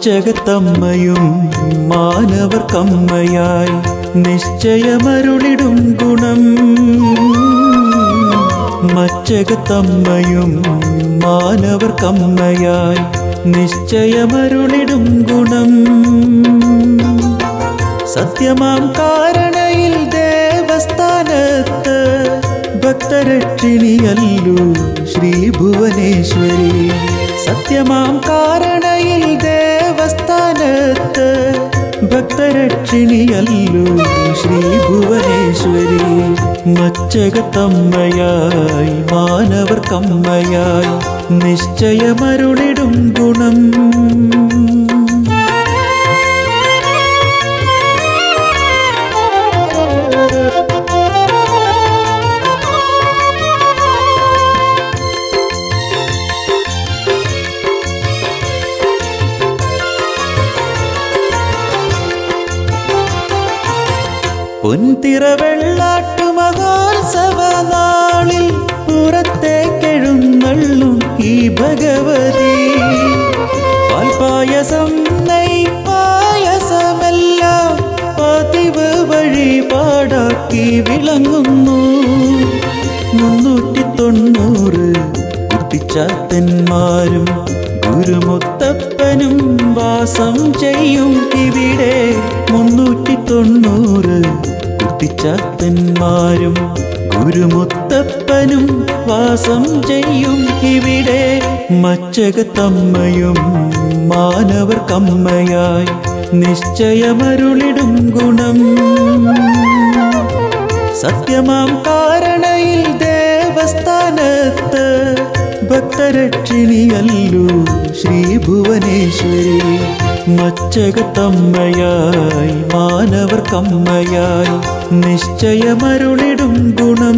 മച്ചകത്തമ്മയും മാനവർക്കമ്മയായി നിശ്ചയമരുളിടും ഗുണം മച്ചകത്തമ്മയും മാനവർക്കമ്മയായി നിശ്ചയമരുളിടും ഗുണം സത്യമാം കാരണയിൽ ദേവസ്ഥാനത്ത് ഭക്തരക്ഷിണിയല്ലു ശ്രീ ഭുവനേശ്വരി സത്യമാം കാരണയിൽ ദേവസ്ഥാനത്ത് ഭക്തരക്ഷിണിയല്ലു ശ്രീ ഭുവനേശ്വരി മച്ചകത്തമ്മയായി മാനവർക്കമ്മയായി നിശ്ചയമരുളിടും ഗുണം പൊൻതിറ വെള്ളാട്ടു മഹോത്സവ നാളിൽ പുറത്തേക്കെഴുന്നള്ളും ഈ ഭഗവതി പാൽപായസം നെയ് പായസമെല്ലാം പതിവ് വഴിപാടാക്കി വിളങ്ങുന്നു മുന്നൂറ്റി തൊണ്ണൂറ് കുട്ടിച്ചാത്തന്മാരും ഗുരുമുത്തപ്പനും വാസം ചെയ്യും ഇവിടെ മുന്നൂറ്റി തൊണ്ണൂറ് കുട്ടിച്ചാത്തന്മാരും ഗുരുമുത്തപ്പനും വാസം ചെയ്യും ഇവിടെ മച്ചകത്തമ്മയും മാനവർക്കമ്മയായി നിശ്ചയമരുളിടും ഗുണം സത്യമാം കാരണയിൽ ദേവസ്ഥാനത്ത് ഭക്തരക്ഷിണിയല്ലു ശ്രീ ഭുവനേശ്വരി മച്ചകത്തമ്മയായി മാനവർക്കമ്മയായി നിശ്ചയമരുളിടും ഗുണം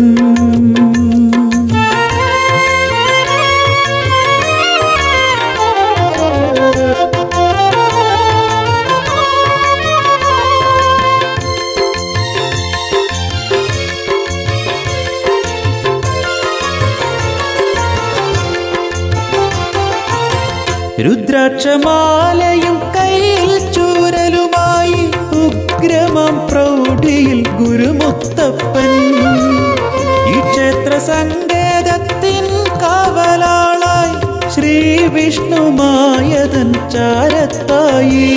രുദ്രാക്ഷമാലയും കയ്യിൽ ചൂരലുമായി ഉഗ്രമം പ്രൗഢിയിൽ ഗുരുമുത്തപ്പൻ ഈ ക്ഷേത്ര സങ്കേതത്തിൻ കാവലാളായി ശ്രീ വിഷ്ണുമായതൻ ചാരത്തായി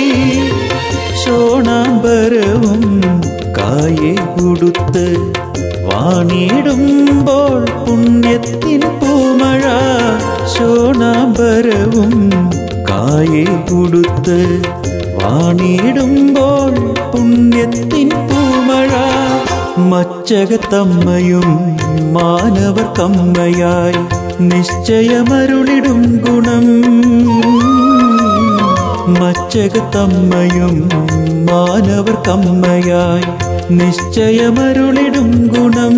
ശോണാംബരവും കായെ ഉടുത്ത് വാണിടുമ്പോൾ പുണ്യത്തിൻ പൂമഴ ശോണാംബരവും കായെ ഉടുത്ത് വാണിടുമ്പോൾ പുണ്യത്തിൻ പൂമഴ മച്ചകത്തമ്മയും മാനവർക്കമ്മയായി നിശ്ചയമരുളിടും ഗുണം മച്ചകത്തമ്മയും മാനവർക്കമ്മയായി നിശ്ചയമരുളിടും ഗുണം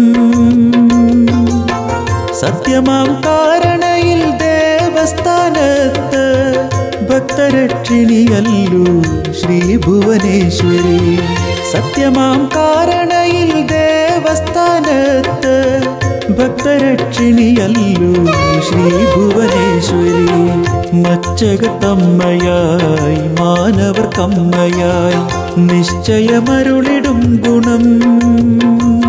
സത്യമാം കാരണയിൽ ദേവസ്ഥാനത്ത് ഭക്തരക്ഷിണിയല്ലു ശ്രീ ഭുവനേശ്വരി സത്യമാം കാരണയിൽ ദേവസ്ഥാനത്ത് ഭക്തരക്ഷിണിയല്ലു ശ്രീ ഭുവനേശ്വരി മച്ചകത്തമ്മയായി മാനവർക്കമ്മയായി നിശ്ചയമരുളിടും ഗുണം